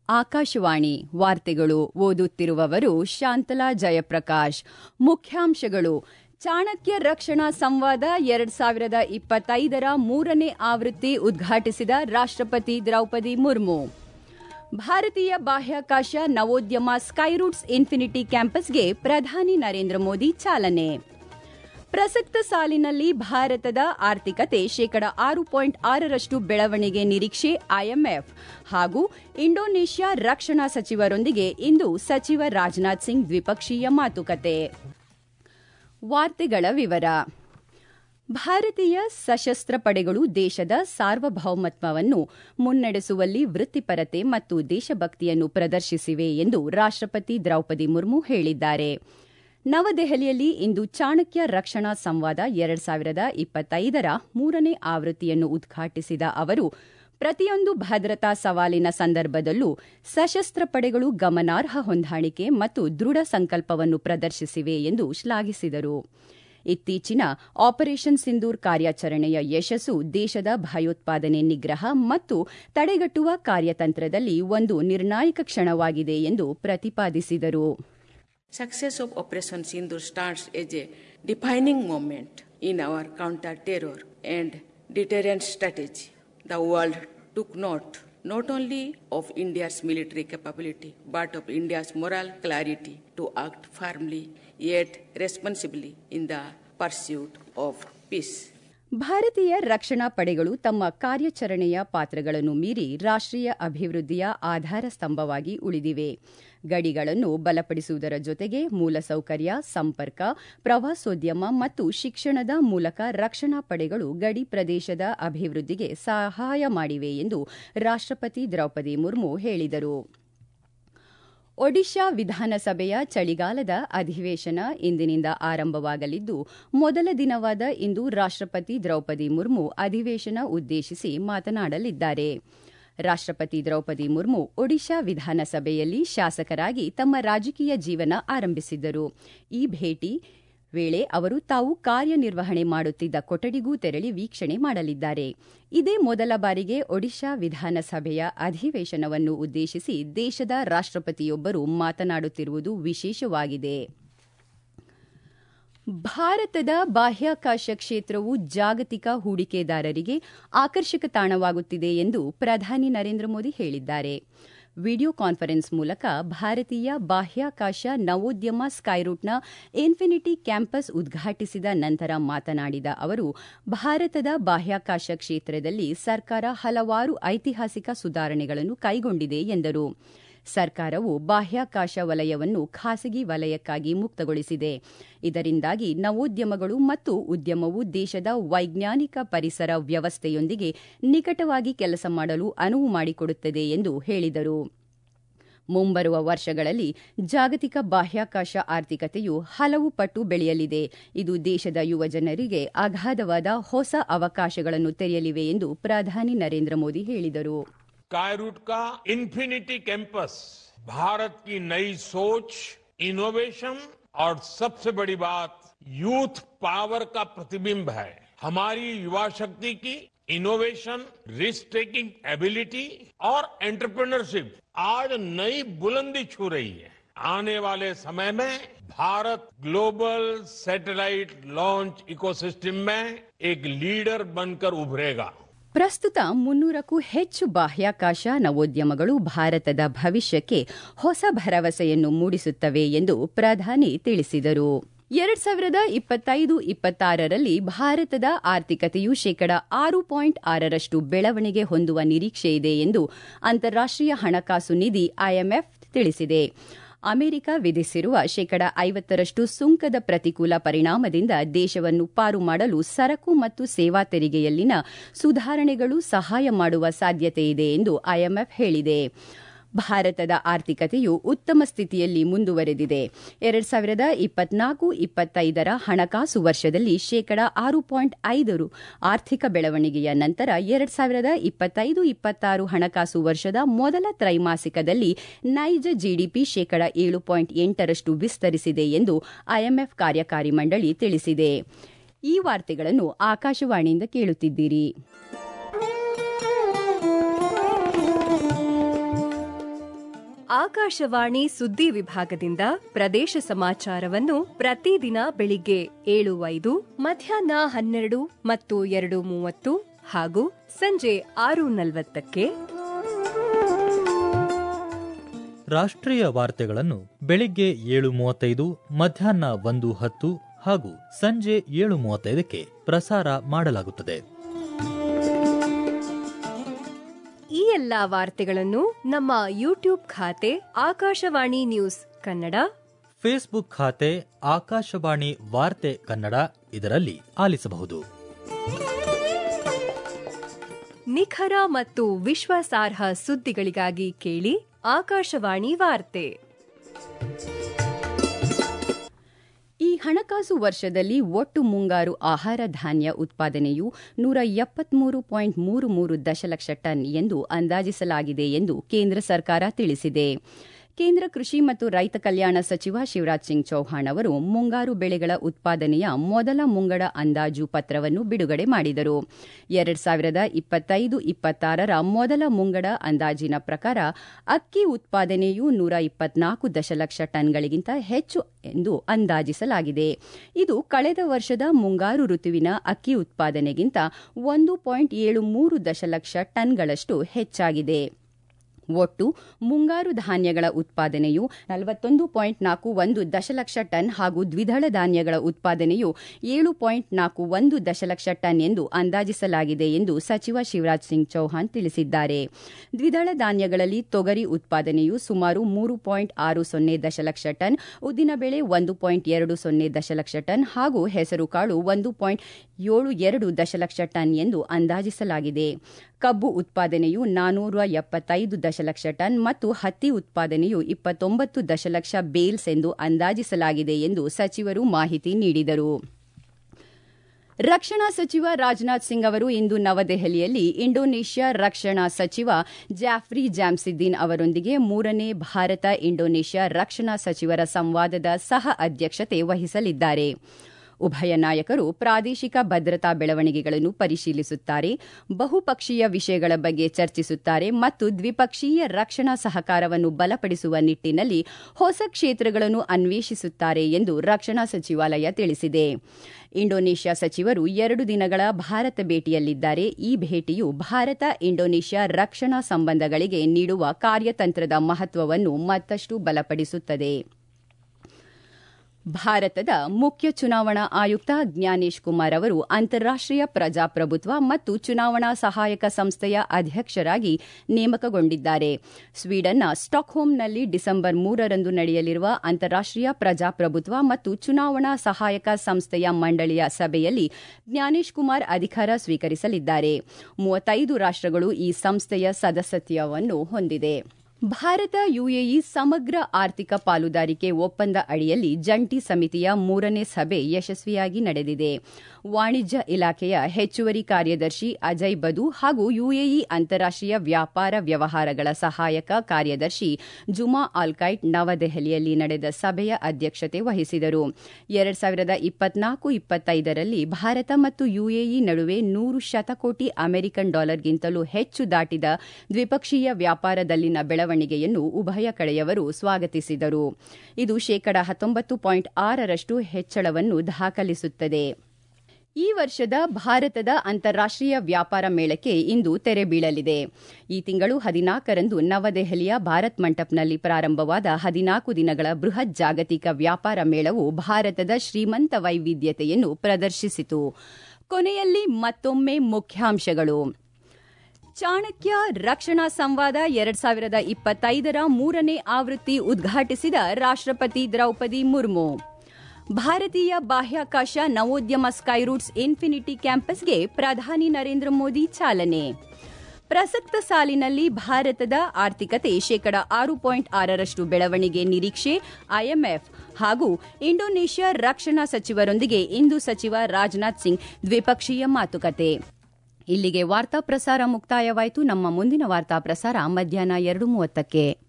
ಆಕಾಶವಾಣಿ ವಾರ್ತೆಗಳು ಓದುತ್ತಿರುವವರು ಶಾಂತಲಾ ಜಯಪ್ರಕಾಶ್ ಮುಖ್ಯಾಂಶಗಳು ಚಾಣಕ್ಯ ರಕ್ಷಣಾ ಸಂವಾದ ಎರಡ್ ಸಾವಿರದ ಇಪ್ಪತ್ತೈದರ ಮೂರನೇ ಆವೃತ್ತಿ ಉದ್ಘಾಟಿಸಿದ ರಾಷ್ಟ್ರಪತಿ ದ್ರೌಪದಿ ಮುರ್ಮು ಭಾರತೀಯ ಬಾಹ್ಯಾಕಾಶ ನವೋದ್ಯಮ ಸ್ಕೈರೂಟ್ಸ್ ಇನ್ಫಿನಿಟಿ ಕ್ಯಾಂಪಸ್ಗೆ ಪ್ರಧಾನಿ ನರೇಂದ್ರ ಮೋದಿ ಚಾಲನೆ ಪ್ರಸಕ್ತ ಸಾಲಿನಲ್ಲಿ ಭಾರತದ ಆರ್ಥಿಕತೆ ಶೇಕಡ ಆರು ಪಾಯಿಂಟ್ ಆರರಷ್ಟು ಬೆಳವಣಿಗೆ ನಿರೀಕ್ಷೆ ಐಎಂಎಫ್ ಹಾಗೂ ಇಂಡೋನೇಷ್ಯಾ ರಕ್ಷಣಾ ಸಚಿವರೊಂದಿಗೆ ಇಂದು ಸಚಿವ ರಾಜನಾಥ್ ಸಿಂಗ್ ದ್ವಿಪಕ್ಷೀಯ ಮಾತುಕತೆ ವಾರ್ತೆಗಳ ವಿವರ ಭಾರತೀಯ ಸಶಸ್ತ್ರ ಪಡೆಗಳು ದೇಶದ ಸಾರ್ವಭೌಮತ್ವವನ್ನು ಮುನ್ನಡೆಸುವಲ್ಲಿ ವೃತ್ತಿಪರತೆ ಮತ್ತು ದೇಶಭಕ್ತಿಯನ್ನು ಪ್ರದರ್ಶಿಸಿವೆ ಎಂದು ರಾಷ್ಟ್ರಪತಿ ದ್ರೌಪದಿ ಮುರ್ಮು ಹೇಳಿದ್ದಾರೆ ನವದೆಹಲಿಯಲ್ಲಿ ಇಂದು ಚಾಣಕ್ಯ ರಕ್ಷಣಾ ಸಂವಾದ ಎರಡ್ ಸಾವಿರದ ಇಪ್ಪತ್ತೈದರ ಮೂರನೇ ಆವೃತ್ತಿಯನ್ನು ಉದ್ಘಾಟಿಸಿದ ಅವರು ಪ್ರತಿಯೊಂದು ಭದ್ರತಾ ಸವಾಲಿನ ಸಂದರ್ಭದಲ್ಲೂ ಸಶಸ್ತ್ರ ಪಡೆಗಳು ಗಮನಾರ್ಹ ಹೊಂದಾಣಿಕೆ ಮತ್ತು ದೃಢ ಸಂಕಲ್ಪವನ್ನು ಪ್ರದರ್ಶಿಸಿವೆ ಎಂದು ಶ್ಲಾಘಿಸಿದರು ಇತ್ತೀಚಿನ ಆಪರೇಷನ್ ಸಿಂಧೂರ್ ಕಾರ್ಯಾಚರಣೆಯ ಯಶಸ್ಸು ದೇಶದ ಭಯೋತ್ಪಾದನೆ ನಿಗ್ರಹ ಮತ್ತು ತಡೆಗಟ್ಟುವ ಕಾರ್ಯತಂತ್ರದಲ್ಲಿ ಒಂದು ನಿರ್ಣಾಯಕ ಕ್ಷಣವಾಗಿದೆ ಎಂದು ಪ್ರತಿಪಾದಿಸಿದರು Success of Operation Sindur stands as a defining moment in our counter-terror and deterrent strategy. The world took note not only of India's military capability but of India's moral clarity to act firmly yet responsibly in the pursuit of peace. ಭಾರತೀಯ ರಕ್ಷಣಾ ಪಡೆಗಳು ತಮ್ಮ ಕಾರ್ಯಾಚರಣೆಯ ಪಾತ್ರಗಳನ್ನು ಮೀರಿ ರಾಷ್ಟ್ರೀಯ ಅಭಿವೃದ್ಧಿಯ ಆಧಾರ ಸ್ತಂಭವಾಗಿ ಉಳಿದಿವೆ ಗಡಿಗಳನ್ನು ಬಲಪಡಿಸುವುದರ ಜೊತೆಗೆ ಮೂಲಸೌಕರ್ಯ ಸಂಪರ್ಕ ಪ್ರವಾಸೋದ್ಯಮ ಮತ್ತು ಶಿಕ್ಷಣದ ಮೂಲಕ ರಕ್ಷಣಾ ಪಡೆಗಳು ಗಡಿ ಪ್ರದೇಶದ ಅಭಿವೃದ್ಧಿಗೆ ಸಹಾಯ ಮಾಡಿವೆ ಎಂದು ರಾಷ್ಟ್ರಪತಿ ದ್ರೌಪದಿ ಮುರ್ಮು ಹೇಳಿದರು ಒಡಿಶಾ ವಿಧಾನಸಭೆಯ ಚಳಿಗಾಲದ ಅಧಿವೇಶನ ಇಂದಿನಿಂದ ಆರಂಭವಾಗಲಿದ್ದು ಮೊದಲ ದಿನವಾದ ಇಂದು ರಾಷ್ಟ್ರಪತಿ ದ್ರೌಪದಿ ಮುರ್ಮು ಅಧಿವೇಶನ ಉದ್ದೇಶಿಸಿ ಮಾತನಾಡಲಿದ್ದಾರೆ ರಾಷ್ಟ್ರಪತಿ ದ್ರೌಪದಿ ಮುರ್ಮು ಒಡಿಶಾ ವಿಧಾನಸಭೆಯಲ್ಲಿ ಶಾಸಕರಾಗಿ ತಮ್ಮ ರಾಜಕೀಯ ಜೀವನ ಆರಂಭಿಸಿದ್ದರು ಈ ಭೇಟಿ ವೇಳೆ ಅವರು ತಾವು ಕಾರ್ಯನಿರ್ವಹಣೆ ಮಾಡುತ್ತಿದ್ದ ಕೊಠಡಿಗೂ ತೆರಳಿ ವೀಕ್ಷಣೆ ಮಾಡಲಿದ್ದಾರೆ ಇದೇ ಮೊದಲ ಬಾರಿಗೆ ಒಡಿಶಾ ವಿಧಾನಸಭೆಯ ಅಧಿವೇಶನವನ್ನು ಉದ್ದೇಶಿಸಿ ದೇಶದ ರಾಷ್ಟ್ರಪತಿಯೊಬ್ಬರು ಮಾತನಾಡುತ್ತಿರುವುದು ವಿಶೇಷವಾಗಿದೆ ಭಾರತದ ಬಾಹ್ಯಾಕಾಶ ಕ್ಷೇತ್ರವು ಜಾಗತಿಕ ಹೂಡಿಕೆದಾರರಿಗೆ ಆಕರ್ಷಕ ತಾಣವಾಗುತ್ತಿದೆ ಎಂದು ಪ್ರಧಾನಿ ನರೇಂದ್ರ ಮೋದಿ ಹೇಳಿದ್ದಾರೆ ವಿಡಿಯೋ ಕಾನ್ಫರೆನ್ಸ್ ಮೂಲಕ ಭಾರತೀಯ ಬಾಹ್ಯಾಕಾಶ ನವೋದ್ಯಮ ಸ್ಕೈರೂಟ್ನ ಇನ್ಫಿನಿಟಿ ಕ್ಯಾಂಪಸ್ ಉದ್ಘಾಟಿಸಿದ ನಂತರ ಮಾತನಾಡಿದ ಅವರು ಭಾರತದ ಬಾಹ್ಯಾಕಾಶ ಕ್ಷೇತ್ರದಲ್ಲಿ ಸರ್ಕಾರ ಹಲವಾರು ಐತಿಹಾಸಿಕ ಸುಧಾರಣೆಗಳನ್ನು ಕೈಗೊಂಡಿದೆ ಎಂದರು ಸರ್ಕಾರವು ಬಾಹ್ಯಾಕಾಶ ವಲಯವನ್ನು ಖಾಸಗಿ ವಲಯಕ್ಕಾಗಿ ಮುಕ್ತಗೊಳಿಸಿದೆ ಇದರಿಂದಾಗಿ ನವೋದ್ಯಮಗಳು ಮತ್ತು ಉದ್ಯಮವು ದೇಶದ ವೈಜ್ಞಾನಿಕ ಪರಿಸರ ವ್ಯವಸ್ಥೆಯೊಂದಿಗೆ ನಿಕಟವಾಗಿ ಕೆಲಸ ಮಾಡಲು ಅನುವು ಮಾಡಿಕೊಡುತ್ತದೆ ಎಂದು ಹೇಳಿದರು ಮುಂಬರುವ ವರ್ಷಗಳಲ್ಲಿ ಜಾಗತಿಕ ಬಾಹ್ಯಾಕಾಶ ಆರ್ಥಿಕತೆಯು ಹಲವು ಪಟ್ಟು ಬೆಳೆಯಲಿದೆ ಇದು ದೇಶದ ಯುವಜನರಿಗೆ ಅಗಾಧವಾದ ಹೊಸ ಅವಕಾಶಗಳನ್ನು ತೆರೆಯಲಿವೆ ಎಂದು ಪ್ರಧಾನಿ ನರೇಂದ್ರ ಮೋದಿ ಹೇಳಿದರು स्काईरूट का इन्फिनिटी कैंपस भारत की नई सोच इनोवेशन और सबसे बड़ी बात यूथ पावर का प्रतिबिंब है हमारी युवा शक्ति की इनोवेशन रिस्क टेकिंग एबिलिटी और एंटरप्रेन्योरशिप आज नई बुलंदी छू रही है आने वाले समय में Bharat global satellite launch ecosystem में एक लीडर बनकर उभरेगा ಪ್ರಸ್ತುತ ಮುನ್ನೂರಕ್ಕೂ ಹೆಚ್ಚು ಬಾಹ್ಯಾಕಾಶ ನವೋದ್ಯಮಗಳು ಭಾರತದ ಭವಿಷ್ಯಕ್ಕೆ ಹೊಸ ಭರವಸೆಯನ್ನು ಮೂಡಿಸುತ್ತವೆ ಎಂದು ಪ್ರಧಾನಿ ತಿಳಿಸಿದರು ಎರಡ್ ಸಾವಿರದ ಇಪ್ಪತ್ತೈದು ಇಪ್ಪತ್ತಾರರಲ್ಲಿ ಭಾರತದ ಆರ್ಥಿಕತೆಯು ಶೇಕಡ ಆರು ಪಾಯಿಂಟ್ ಆರರಷ್ಟು ಬೆಳವಣಿಗೆ ಹೊಂದುವ ನಿರೀಕ್ಷೆಯಿದೆ ಎಂದು ಅಂತಾರಾಷ್ಟೀಯ ಹಣಕಾಸು ನಿಧಿ ಐಎಂಎಫ್ ತಿಳಿಸಿದೆ ಅಮೆರಿಕ ವಿಧಿಸಿರುವ ಶೇಕಡ ಐವತ್ತರಷ್ಟು ಸುಂಕದ ಪ್ರತಿಕೂಲ ಪರಿಣಾಮದಿಂದ ದೇಶವನ್ನು ಪಾರು ಮಾಡಲು ಸರಕು ಮತ್ತು ಸೇವಾ ತೆರಿಗೆಯಲ್ಲಿನ ಸುಧಾರಣೆಗಳು ಸಹಾಯ ಮಾಡುವ ಸಾಧ್ಯತೆಯಿದೆ ಎಂದು ಐಎಂಎಫ್ ಹೇಳಿದೆ ಭಾರತದ ಆರ್ಥಿಕತೆಯು ಉತ್ತಮ ಸ್ಥಿತಿಯಲ್ಲಿ ಮುಂದುವರೆದಿದೆ ಎರಡ್ ಸಾವಿರದ ಇಪ್ಪತ್ನಾಲ್ಕು ಇಪ್ಪತ್ತೈದರ ಹಣಕಾಸು ವರ್ಷದಲ್ಲಿ ಶೇಕಡ ಆರು ಪಾಯಿಂಟ್ ಐದರು ಆರ್ಥಿಕ ಬೆಳವಣಿಗೆಯ ನಂತರ ಎರಡ್ ಸಾವಿರದ ಇಪ್ಪತ್ತೈದು ಇಪ್ಪತ್ತಾರು ಹಣಕಾಸು ವರ್ಷದ ಮೊದಲ ತ್ರೈಮಾಸಿಕದಲ್ಲಿ ನೈಜ ಜಿಡಿಪಿ ಶೇಕಡ ಏಳು ಪಾಯಿಂಟ್ ಎಂಟರಷ್ಟು ವಿಸ್ತರಿಸಿದೆ ಎಂದು ಐಎಂಎಫ್ ಕಾರ್ಯಕಾರಿ ಮಂಡಳಿ ತಿಳಿಸಿದೆ ಈ ವಾರ್ತೆಗಳನ್ನು ಆಕಾಶವಾಣಿಯಿಂದ ಕೇಳುತ್ತಿದ್ದೀರಿ ಆಕಾಶವಾಣಿ ಸುದ್ದಿ ವಿಭಾಗದಿಂದ ಪ್ರದೇಶ ಸಮಾಚಾರವನ್ನು ಪ್ರತಿದಿನ ಬೆಳಿಗ್ಗೆ ಏಳು ಐದು ಮಧ್ಯಾಹ್ನ ಹನ್ನೆರಡು ಮತ್ತು ಎರಡು ಮೂವತ್ತು ಹಾಗೂ ಸಂಜೆ ಆರು ನಲವತ್ತಕ್ಕೆ ರಾಷ್ಟ್ರೀಯ ವಾರ್ತೆಗಳನ್ನು ಬೆಳಿಗ್ಗೆ ಏಳು ಮೂವತ್ತೈದು ಮಧ್ಯಾಹ್ನ ಒಂದು ಹತ್ತು ಹಾಗೂ ಸಂಜೆ ಏಳು ಮೂವತ್ತೈದಕ್ಕೆ ಪ್ರಸಾರ ಮಾಡಲಾಗುತ್ತದೆ ಈ ಎಲ್ಲಾ ವಾರ್ತೆಗಳನ್ನು ನಮ್ಮ ಯೂಟ್ಯೂಬ್ ಖಾತೆ ಆಕಾಶವಾಣಿ ನ್ಯೂಸ್ ಕನ್ನಡ ಫೇಸ್ಬುಕ್ ಖಾತೆ ಆಕಾಶವಾಣಿ ವಾರ್ತೆ ಕನ್ನಡ ಇದರಲ್ಲಿ ಆಲಿಸಬಹುದು ನಿಖರ ಮತ್ತು ವಿಶ್ವಾಸಾರ್ಹ ಸುದ್ದಿಗಳಿಗಾಗಿ ಕೇಳಿ ಆಕಾಶವಾಣಿ ವಾರ್ತೆ ಈ ಹಣಕಾಸು ವರ್ಷದಲ್ಲಿ ಒಟ್ಟು ಮುಂಗಾರು ಆಹಾರ ಧಾನ್ಯ ಉತ್ಪಾದನೆಯು ನೂರ ಎಪ್ಪತ್ಮೂರು ಪಾಯಿಂಟ್ ಮೂರು ಮೂರು ದಶಲಕ್ಷ ಟನ್ ಎಂದು ಅಂದಾಜಿಸಲಾಗಿದೆ ಎಂದು ಕೇಂದ್ರ ಸರ್ಕಾರ ತಿಳಿಸಿದೆ ಕೇಂದ್ರ ಕೃಷಿ ಮತ್ತು ರೈತ ಕಲ್ಯಾಣ ಸಚಿವ ಶಿವರಾಜ್ ಸಿಂಗ್ ಚೌಹಾಣ್ ಅವರು ಮುಂಗಾರು ಬೆಳೆಗಳ ಉತ್ಪಾದನೆಯ ಮೊದಲ ಮುಂಗಡ ಅಂದಾಜು ಪತ್ರವನ್ನು ಬಿಡುಗಡೆ ಮಾಡಿದರು ಎರಡ್ ಸಾವಿರದ ಇಪ್ಪತ್ತೈದು ಇಪ್ಪತ್ತಾರರ ಮೊದಲ ಮುಂಗಡ ಅಂದಾಜಿನ ಪ್ರಕಾರ ಅಕ್ಕಿ ಉತ್ಪಾದನೆಯು ನೂರ ಇಪ್ಪತ್ನಾಲ್ಕು ದಶಲಕ್ಷ ಟನ್ಗಳಿಗಿಂತ ಹೆಚ್ಚು ಎಂದು ಅಂದಾಜಿಸಲಾಗಿದೆ ಇದು ಕಳೆದ ವರ್ಷದ ಮುಂಗಾರು ಋತುವಿನ ಅಕ್ಕಿ ಉತ್ಪಾದನೆಗಿಂತ ಒಂದು ಪಾಯಿಂಟ್ ಏಳು ಮೂರು ದಶಲಕ್ಷ ಟನ್ಗಳಷ್ಟು ಹೆಚ್ಚಾಗಿದೆ ಒಟ್ಟು ಮುಂಗಾರು ಧಾನ್ಯಗಳ ಉತ್ಪಾದನೆಯು ನಲವತ್ತೊಂದು ಪಾಯಿಂಟ್ ನಾಲ್ಕು ಒಂದು ದಶಲಕ್ಷ ಟನ್ ಹಾಗೂ ದ್ವಿದಳ ಧಾನ್ಯಗಳ ಉತ್ಪಾದನೆಯು ಏಳು ಪಾಯಿಂಟ್ ನಾಲ್ಕು ಒಂದು ದಶಲಕ್ಷ ಟನ್ ಎಂದು ಅಂದಾಜಿಸಲಾಗಿದೆ ಎಂದು ಸಚಿವ ಶಿವರಾಜ್ ಸಿಂಗ್ ಚೌಹಾಣ್ ತಿಳಿಸಿದ್ದಾರೆ ದ್ವಿದಳ ಧಾನ್ಯಗಳಲ್ಲಿ ತೊಗರಿ ಉತ್ಪಾದನೆಯು ಸುಮಾರು ಮೂರು ಪಾಯಿಂಟ್ ಆರು ಸೊನ್ನೆ ದಶಲಕ್ಷ ಟನ್ ಉದ್ದಿನಬೇಳೆ ಒಂದು ಪಾಯಿಂಟ್ ಎರಡು ಸೊನ್ನೆ ದಶಲಕ್ಷ ಟನ್ ಹಾಗೂ ಹೆಸರುಕಾಳು ಒಂದು ಪಾಯಿಂಟ್ ಏಳು ಎರಡು ದಶಲಕ್ಷ ಟನ್ ಎಂದು ಅಂದಾಜಿಸಲಾಗಿದೆ ಕಬ್ಬು ಉತ್ಪಾದನೆಯು ನಾನೂರ ಎಪ್ಪತ್ತೈದು ದಶಲಕ್ಷ ಟನ್ ಮತ್ತು ಹತ್ತಿ ಉತ್ಪಾದನೆಯು ಇಪ್ಪತ್ತೊಂಬತ್ತು ದಶಲಕ್ಷ ಬೇಲ್ಸ್ ಎಂದು ಅಂದಾಜಿಸಲಾಗಿದೆ ಎಂದು ಸಚಿವರು ಮಾಹಿತಿ ನೀಡಿದರು ರಕ್ಷಣಾ ಸಚಿವ ರಾಜನಾಥ್ ಸಿಂಗ್ ಅವರು ಇಂದು ನವದೆಹಲಿಯಲ್ಲಿ ಇಂಡೋನೇಷ್ಯಾ ರಕ್ಷಣಾ ಸಚಿವ ಜಾಫ್ರಿ ಜಾಮ್ಸಿದ್ದೀನ್ ಅವರೊಂದಿಗೆ ಮೂರನೇ ಭಾರತ ಇಂಡೋನೇಷ್ಯಾ ರಕ್ಷಣಾ ಸಚಿವರ ಸಂವಾದದ ಸಹ ಅಧ್ಯಕ್ಷತೆ ವಹಿಸಲಿದ್ದಾರೆ ಉಭಯ ನಾಯಕರು ಪ್ರಾದೇಶಿಕ ಭದ್ರತಾ ಬೆಳವಣಿಗೆಗಳನ್ನು ಪರಿಶೀಲಿಸುತ್ತಾರೆ ಬಹುಪಕ್ಷೀಯ ವಿಷಯಗಳ ಬಗ್ಗೆ ಚರ್ಚಿಸುತ್ತಾರೆ ಮತ್ತು ದ್ವಿಪಕ್ಷೀಯ ರಕ್ಷಣಾ ಸಹಕಾರವನ್ನು ಬಲಪಡಿಸುವ ನಿಟ್ಟಿನಲ್ಲಿ ಹೊಸ ಕ್ಷೇತ್ರಗಳನ್ನು ಅನ್ವೇಷಿಸುತ್ತಾರೆ ಎಂದು ರಕ್ಷಣಾ ಸಚಿವಾಲಯ ತಿಳಿಸಿದೆ ಇಂಡೋನೇಷ್ಯಾ ಸಚಿವರು ಎರಡು ದಿನಗಳ ಭಾರತ ಭೇಟಿಯಲ್ಲಿದ್ದಾರೆ ಈ ಭೇಟಿಯು ಭಾರತ ಇಂಡೋನೇಷ್ಯಾ ರಕ್ಷಣಾ ಸಂಬಂಧಗಳಿಗೆ ನೀಡುವ ಕಾರ್ಯತಂತ್ರದ ಮಹತ್ವವನ್ನು ಮತ್ತಷ್ಟು ಬಲಪಡಿಸುತ್ತದೆ ಭಾರತದ ಮುಖ್ಯ ಚುನಾವಣಾ ಆಯುಕ್ತ ಜ್ಞಾನೇಶ್ ಕುಮಾರ್ ಅವರು ಅಂತಾರಾಷ್ಟೀಯ ಪ್ರಜಾಪ್ರಭುತ್ವ ಮತ್ತು ಚುನಾವಣಾ ಸಹಾಯಕ ಸಂಸ್ಥೆಯ ಅಧ್ಯಕ್ಷರಾಗಿ ನೇಮಕಗೊಂಡಿದ್ದಾರೆ ಸ್ವೀಡನ್ನ ಸ್ಟಾಕ್ಹೋಮ್ನಲ್ಲಿ ಡಿಸೆಂಬರ್ ಮೂರರಂದು ನಡೆಯಲಿರುವ ಅಂತಾರಾಷ್ಟೀಯ ಪ್ರಜಾಪ್ರಭುತ್ವ ಮತ್ತು ಚುನಾವಣಾ ಸಹಾಯಕ ಸಂಸ್ಥೆಯ ಮಂಡಳಿಯ ಸಭೆಯಲ್ಲಿ ಜ್ಞಾನೇಶ್ ಕುಮಾರ್ ಅಧಿಕಾರ ಸ್ವೀಕರಿಸಲಿದ್ದಾರೆ ಮೂವತ್ತೈದು ರಾಷ್ಟಗಳು ಈ ಸಂಸ್ಥೆಯ ಸದಸ್ಯತ್ವವನ್ನು ಹೊಂದಿದೆ ಭಾರತ ಯುಎಇ ಸಮಗ್ರ ಆರ್ಥಿಕ ಪಾಲುದಾರಿಕೆ ಒಪ್ಪಂದ ಅಡಿಯಲ್ಲಿ ಜಂಟಿ ಸಮಿತಿಯ ಮೂರನೇ ಸಭೆ ಯಶಸ್ವಿಯಾಗಿ ನಡೆದಿದೆ ವಾಣಿಜ್ಯ ಇಲಾಖೆಯ ಹೆಚ್ಚುವರಿ ಕಾರ್ಯದರ್ಶಿ ಅಜಯ್ ಬದು ಹಾಗೂ ಯುಎಇ ಅಂತಾರಾಷ್ಟೀಯ ವ್ಯಾಪಾರ ವ್ಯವಹಾರಗಳ ಸಹಾಯಕ ಕಾರ್ಯದರ್ಶಿ ಜುಮಾ ಆಲ್ಕೈಟ್ ನವದೆಹಲಿಯಲ್ಲಿ ನಡೆದ ಸಭೆಯ ಅಧ್ಯಕ್ಷತೆ ವಹಿಸಿದರು ಎರಡ್ ಸಾವಿರದ ಇಪ್ಪತ್ನಾಲ್ಕು ಇಪ್ಪತ್ತೈದರಲ್ಲಿ ಭಾರತ ಮತ್ತು ಯುಎಇ ನಡುವೆ ನೂರು ಶತಕೋಟಿ ಅಮೆರಿಕನ್ ಡಾಲರ್ಗಿಂತಲೂ ಹೆಚ್ಚು ದಾಟಿದ ದ್ವಿಪಕ್ಷೀಯ ವ್ಯಾಪಾರದಲ್ಲಿನ ಬೆಳವಣಿಗೆಯನ್ನು ಉಭಯ ಕಡೆಯವರು ಸ್ವಾಗತಿಸಿದರು ಇದು ಶೇಕಡಾ ಹತ್ತೊಂಬತ್ತು ಪಾಯಿಂಟ್ ಆರರಷ್ಟು ಹೆಚ್ಚಳವನ್ನು ದಾಖಲಿಸುತ್ತದೆ ಈ ವರ್ಷದ ಭಾರತದ ಅಂತಾರಾಷ್ಟೀಯ ವ್ಯಾಪಾರ ಮೇಳಕ್ಕೆ ಇಂದು ತೆರೆ ಬೀಳಲಿದೆ ಈ ತಿಂಗಳು ಹದಿನಾಲ್ಕರಂದು ನವದೆಹಲಿಯ ಭಾರತ್ ಮಂಟಪ್ನಲ್ಲಿ ಪ್ರಾರಂಭವಾದ ಹದಿನಾಲ್ಕು ದಿನಗಳ ಬೃಹತ್ ಜಾಗತಿಕ ವ್ಯಾಪಾರ ಮೇಳವು ಭಾರತದ ಶ್ರೀಮಂತ ವೈವಿಧ್ಯತೆಯನ್ನು ಪ್ರದರ್ಶಿಸಿತು ಕೊನೆಯಲ್ಲಿ ಮತ್ತೊಮ್ಮೆ ಮುಖ್ಯಾಂಶಗಳು ಚಾಣಕ್ಯ ರಕ್ಷಣಾ ಸಂವಾದ ಎರಡ್ ಸಾವಿರದ ಇಪ್ಪತ್ತೈದರ ಮೂರನೇ ಆವೃತ್ತಿ ಉದ್ಘಾಟಿಸಿದ ರಾಷ್ಟ್ರಪತಿ ದ್ರೌಪದಿ ಮುರ್ಮು ಭಾರತೀಯ ಬಾಹ್ಯಾಕಾಶ ನವೋದ್ಯಮ ಸ್ಕೈರೂಟ್ಸ್ ಇನ್ಫಿನಿಟಿ ಕ್ಯಾಂಪಸ್ಗೆ ಪ್ರಧಾನಿ ನರೇಂದ್ರ ಮೋದಿ ಚಾಲನೆ ಪ್ರಸಕ್ತ ಸಾಲಿನಲ್ಲಿ ಭಾರತದ ಆರ್ಥಿಕತೆ ಶೇಕಡ ಆರು ಪಾಯಿಂಟ್ ಆರರಷ್ಟು ಬೆಳವಣಿಗೆ ನಿರೀಕ್ಷೆ ಐಎಂಎಫ್ ಹಾಗೂ ಇಂಡೋನೇಷ್ಯಾ ರಕ್ಷಣಾ ಸಚಿವರೊಂದಿಗೆ ಇಂದು ಸಚಿವ ರಾಜನಾಥ್ ಸಿಂಗ್ ದ್ವಿಪಕ್ಷೀಯ ಮಾತುಕತೆ ಇಲ್ಲಿಗೆ ವಾರ್ತಾ ಪ್ರಸಾರ ಮುಕ್ತಾಯವಾಯಿತು ನಮ್ಮ ಮುಂದಿನ ವಾರ್ತಾ ಪ್ರಸಾರ ಮಧ್ಯಾಹ್ನ ಎರಡು ಮೂವತ್ತಕ್ಕೆ